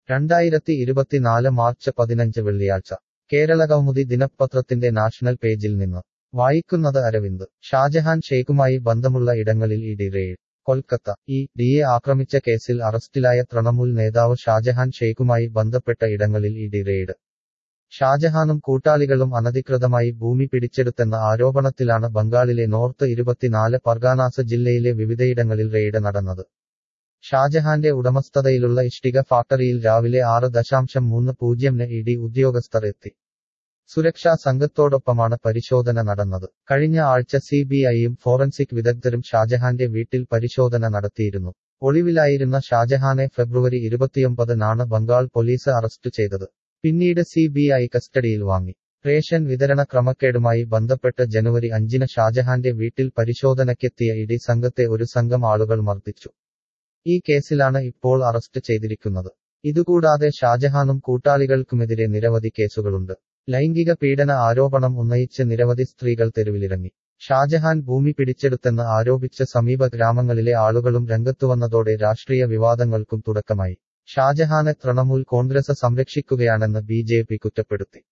രണ്ടായിരത്തി ഇരുപത്തിനാല് മാർച്ച് പതിനഞ്ച് വെള്ളിയാഴ്ച കേരള കൗമുദി ദിനപത്രത്തിന്റെ നാഷണൽ പേജിൽ നിന്ന് വായിക്കുന്നത് അരവിന്ദ് ഷാജഹാൻ ഷെയ്ഖുമായി ബന്ധമുള്ള ഇടങ്ങളിൽ E D raid Kolkata E ഡിയെ ആക്രമിച്ച കേസിൽ അറസ്റ്റിലായ തൃണമൂൽ നേതാവ് ഷാജഹാൻ ഷെയ്ഖുമായി ബന്ധപ്പെട്ട ഇടങ്ങളിൽ ഇ ഡി റെയ്ഡ് ഷാജഹാനും കൂട്ടാളികളും അനധികൃതമായി ഭൂമി പിടിച്ചെടുത്തെന്ന ആരോപണത്തിലാണ് ബംഗാളിലെ നോർത്ത് ഇരുപത്തിനാല് പർഗാനാസ് ജില്ലയിലെ വിവിധയിടങ്ങളിൽ റെയ്ഡ് നടന്നത് ഷാജഹാന്റെ ഉടമസ്ഥതയിലുള്ള ഇഷ്ടിക ഫാക്ടറിയിൽ രാവിലെ ആറ് ദശാംശം മൂന്ന് പൂജ്യംന് ഇ ഡി ഉദ്യോഗസ്ഥർ എത്തി സുരക്ഷാ സംഘത്തോടൊപ്പമാണ് പരിശോധന നടന്നത് കഴിഞ്ഞ ആഴ്ച സി ബി ഐയും ഫോറൻസിക് വിദഗ്ധരും ഷാജഹാന്റെ വീട്ടിൽ പരിശോധന നടത്തിയിരുന്നു ഒളിവിലായിരുന്ന ഷാജഹാനെ ഫെബ്രുവരി ഇരുപത്തിയൊമ്പതിനാണ് ബംഗാൾ പോലീസ് അറസ്റ്റ് ചെയ്തത് പിന്നീട് സി ബി ഐ കസ്റ്റഡിയിൽ വാങ്ങി റേഷൻ വിതരണ ക്രമക്കേടുമായി ബന്ധപ്പെട്ട് ജനുവരി അഞ്ചിന് ഷാജഹാന്റെ വീട്ടിൽ പരിശോധനയ്ക്കെത്തിയ ഇഡി സംഘത്തെ ഒരു സംഘം ആളുകൾ മർദ്ദിച്ചു ഈ കേസിലാണ് ഇപ്പോൾ അറസ്റ്റ് ചെയ്തിരിക്കുന്നത് ഇതുകൂടാതെ ഷാജഹാനും കൂട്ടാളികൾക്കുമെതിരെ നിരവധി കേസുകളുണ്ട് ലൈംഗിക പീഡന ആരോപണം ഉന്നയിച്ച് നിരവധി സ്ത്രീകൾ തെരുവിലിറങ്ങി ഷാജഹാൻ ഭൂമി പിടിച്ചെടുത്തെന്ന് ആരോപിച്ച് സമീപ ഗ്രാമങ്ങളിലെ ആളുകളും രംഗത്തുവന്നതോടെ രാഷ്ട്രീയ വിവാദങ്ങൾക്കും തുടക്കമായി ഷാജഹാനെ തൃണമൂൽ കോൺഗ്രസ് സംരക്ഷിക്കുകയാണെന്ന് ബി കുറ്റപ്പെടുത്തി